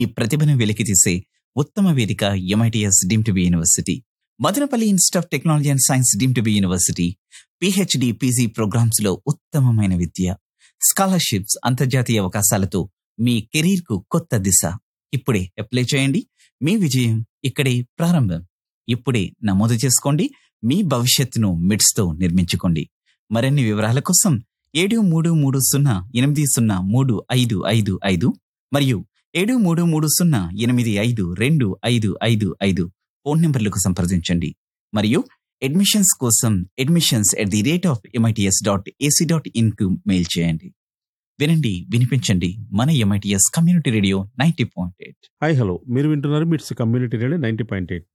ఈ ప్రతిభను వెలికితీసే ఉత్తమ వేదిక MITS deem to be university Madanapalle institute of technology and science deem to be university PhD PG programmes లో ఉత్తమమైన విద్య స్కాలర్షిప్స్ అంతర్జాతీయ అవకాశాలతో మీ కెరీర్ కు కొత్త దిశ ఇప్పుడే అప్లై చేయండి మీ విజయం ఇక్కడే ప్రారంభం ఇప్పుడే నమోదు చేసుకోండి మీ భవిష్యత్తును మిడ్స్ తో నిర్మించుకోండి మరిన్ని వివరాల కోసం ఏడు మూడు మూడు సున్నా ఎనిమిది సున్నా మూడు ఐదు ఐదు ఐదు మరియు ఏడు మూడు మూడు సున్నా ఎనిమిది ఐదు రెండు ఐదు ఐదు ఐదు ఫోన్ నంబర్లకు సంప్రదించండి మరియు అడ్మిషన్స్ కోసం admissions at the rate of MITS dot AC dot in కు మెయిల్ చేయండి వినండి వినిపించండి మన MITS community radio ninety point eight hi hello మీరు వింటున్నారు MITS community radio ninety point eight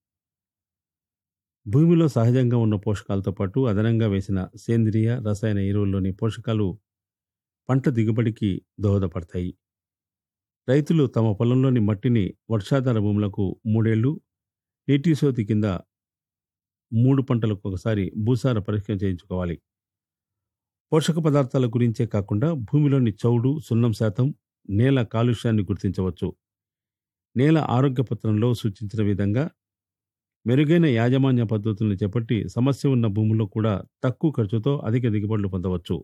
భూమిలో సహజంగా ఉన్న పోషకాలతో పాటు అదనంగా వేసిన సేంద్రియ రసాయన ఎరువుల్లోని పోషకాలు పంట దిగుబడికి దోహదపడతాయి రైతులు తమ పొలంలోని మట్టిని వర్షాధార భూములకు మూడేళ్లు నీటి సోతి కింద మూడు పంటలకు ఒకసారి భూసార పరీక్ష చేయించుకోవాలి పోషక పదార్థాల గురించే కాకుండా భూమిలోని చౌడు సున్నం శాతం నేల కాలుష్యాన్ని గుర్తించవచ్చు నేల ఆరోగ్య పత్రంలో సూచించిన విధంగా మెరుగైన యాజమాన్య పద్ధతులను చేపట్టి సమస్య ఉన్న భూముల్లో కూడా తక్కువ ఖర్చుతో అధిక దిగుబడులు పొందవచ్చు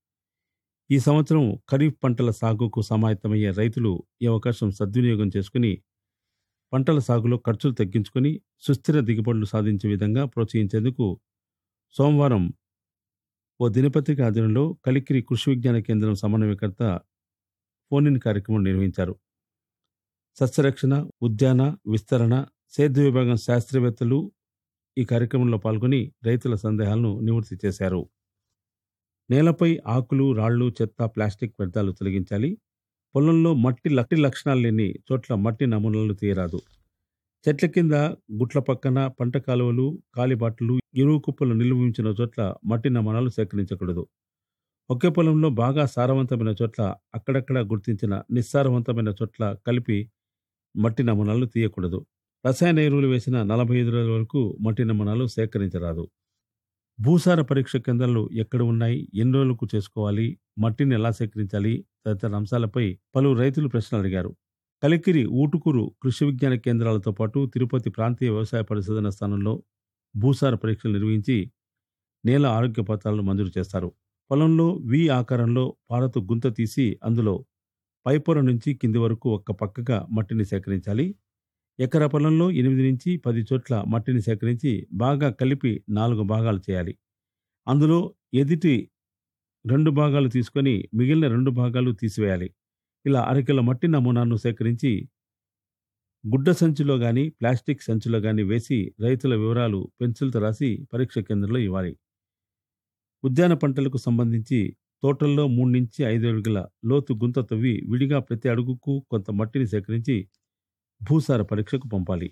ఈ సంవత్సరం ఖరీఫ్ పంటల సాగుకు సమాయత్తమయ్యే రైతులు ఈ అవకాశం సద్వినియోగం చేసుకుని పంటల సాగులో ఖర్చులు తగ్గించుకొని సుస్థిర దిగుబడులు సాధించే విధంగా ప్రోత్సహించేందుకు సోమవారం ఓ దినపత్రిక ఆధ్వర్యంలో కలికిరి కృషి విజ్ఞాన కేంద్రం సమన్వయకర్త ఫోన్ ఇన్ కార్యక్రమం నిర్వహించారు సస్యరక్షణ ఉద్యాన విస్తరణ సేద్య విభాగం శాస్త్రవేత్తలు ఈ కార్యక్రమంలో పాల్గొని రైతుల సందేహాలను నివృత్తి చేశారు నేలపై ఆకులు రాళ్లు చెత్త ప్లాస్టిక్ వ్యర్థాలు తొలగించాలి పొలంలో మట్టి లట్టి లక్షణాలు లేని చోట్ల మట్టి నమూనాలు తీయరాదు చెట్ల కింద గుట్ల పక్కన పంట కాలువలు కాలిబాటలు ఎరువు కుప్పలు నిల్వ ఉంచిన చోట్ల మట్టి నమూనాలు సేకరించకూడదు ఒకే పొలంలో బాగా సారవంతమైన చోట్ల అక్కడక్కడ గుర్తించిన నిస్సారవంతమైన చోట్ల కలిపి మట్టి నమూనాలు తీయకూడదు రసాయన ఎరువులు వేసిన నలభై ఐదు రోజుల వరకు మట్టి నమూనాలు సేకరించరాదు భూసార పరీక్ష కేంద్రాలు ఎక్కడ ఉన్నాయి ఎన్ని రోజులకు చేసుకోవాలి మట్టిని ఎలా సేకరించాలి తదితర అంశాలపై పలువురు రైతులు ప్రశ్నలు అడిగారు కలికిరి ఊటుకూరు కృషి విజ్ఞాన కేంద్రాలతో పాటు తిరుపతి ప్రాంతీయ వ్యవసాయ పరిశోధన స్థానంలో భూసార పరీక్షలు నిర్వహించి నేల ఆరోగ్య పత్రాలను మంజూరు చేస్తారు పొలంలో వి ఆకారంలో పారతో గుంత తీసి అందులో పైపొర నుంచి కింది వరకు ఒక్క పక్కగా మట్టిని సేకరించాలి ఎకరా పొలంలో ఎనిమిది నుంచి పది చోట్ల మట్టిని సేకరించి బాగా కలిపి నాలుగు భాగాలు చేయాలి అందులో ఎదుటి రెండు భాగాలు తీసుకొని మిగిలిన రెండు భాగాలు తీసివేయాలి ఇలా అరకిల మట్టి నమూనాను సేకరించి గుడ్డ సంచిలో గాని ప్లాస్టిక్ సంచిలో గాని వేసి రైతుల వివరాలు పెన్సిల్తో రాసి పరీక్ష కేంద్రంలో ఇవ్వాలి ఉద్యాన పంటలకు సంబంధించి తోటల్లో మూడు నుంచి ఐదు అడుగుల లోతు గుంత తవ్వి విడిగా ప్రతి అడుగుకు కొంత మట్టిని సేకరించి భూసార పరీక్షకు పంపాలి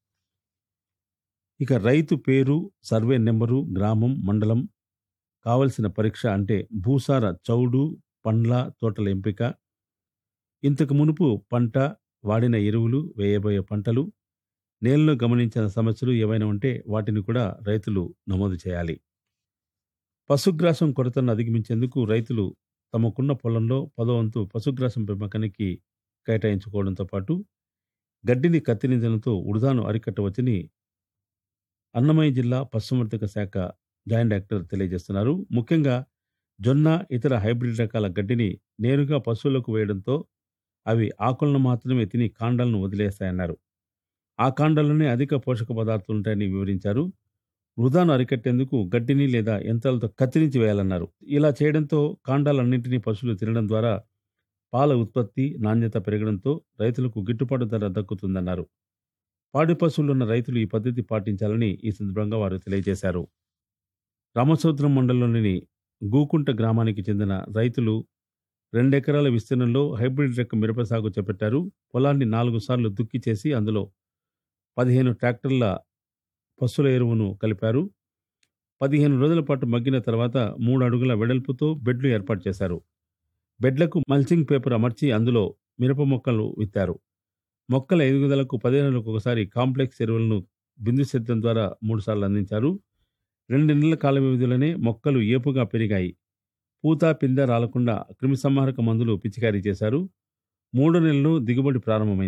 ఇక రైతు పేరు సర్వే నెంబరు గ్రామం మండలం కావలసిన పరీక్ష అంటే భూసార చౌడు పండ్ల తోటల ఎంపిక ఇంతకు మునుపు పంట వాడిన ఎరువులు వేయబోయే పంటలు నేలలో గమనించిన సమస్యలు ఏవైనా ఉంటే వాటిని కూడా రైతులు నమోదు చేయాలి పశుగ్రాసం కొరతను అధిగమించేందుకు రైతులు తమకున్న పొలంలో పదవంతు పశుగ్రాసం పెంపకానికి కేటాయించుకోవడంతో పాటు గడ్డిని కత్తిరించడంతో ఉడదాను అరికట్టవచ్చని అన్నమయ్య జిల్లా పశుసంవర్ధక శాఖ జాయింట్ డైరెక్టర్ తెలియజేస్తున్నారు ముఖ్యంగా జొన్న ఇతర హైబ్రిడ్ రకాల గడ్డిని నేరుగా పశువులకు వేయడంతో అవి ఆకులను మాత్రమే తిని కాండాలను వదిలేస్తాయన్నారు ఆ కాండాల్లోనే అధిక పోషక పదార్థాలు ఉంటాయని వివరించారు వృధాను అరికట్టేందుకు గడ్డిని లేదా యంత్రాలతో కత్తిరించి వేయాలన్నారు ఇలా చేయడంతో కాండాలన్నింటినీ పశువులు తినడం ద్వారా పాల ఉత్పత్తి నాణ్యత పెరగడంతో రైతులకు గిట్టుబాటు ధర దక్కుతుందన్నారు పాడి పశువులున్న రైతులు ఈ పద్ధతి పాటించాలని ఈ సందర్భంగా వారు తెలియజేశారు రామసముద్రం మండలంలోని గూకుంట గ్రామానికి చెందిన రైతులు రెండెకరాల విస్తీర్ణంలో హైబ్రిడ్ రకం మిరప సాగు చేపట్టారు పొలాన్ని నాలుగు సార్లు దుక్కి చేసి అందులో పదిహేను ట్రాక్టర్ల పశువుల ఎరువును కలిపారు పదిహేను రోజుల పాటు మగ్గిన తర్వాత మూడు అడుగుల వెడల్పుతో బెడ్లు ఏర్పాటు చేశారు బెడ్లకు మల్చింగ్ పేపర్ అమర్చి అందులో మిరప మొక్కలు విత్తారు మొక్కల ఎదుగుదలకు పదిహేనులకు ఒకసారి కాంప్లెక్స్ ఎరువులను బిందు సేద్యం ద్వారా మూడుసార్లు అందించారు రెండు నెలల కాల వ్యవధిలోనే మొక్కలు ఏపుగా పెరిగాయి పూత పిందె రాలకుండా క్రిమిసంహారక మందులు పిచికారీ చేశారు మూడు నెలలు దిగుబడి ప్రారంభమైంది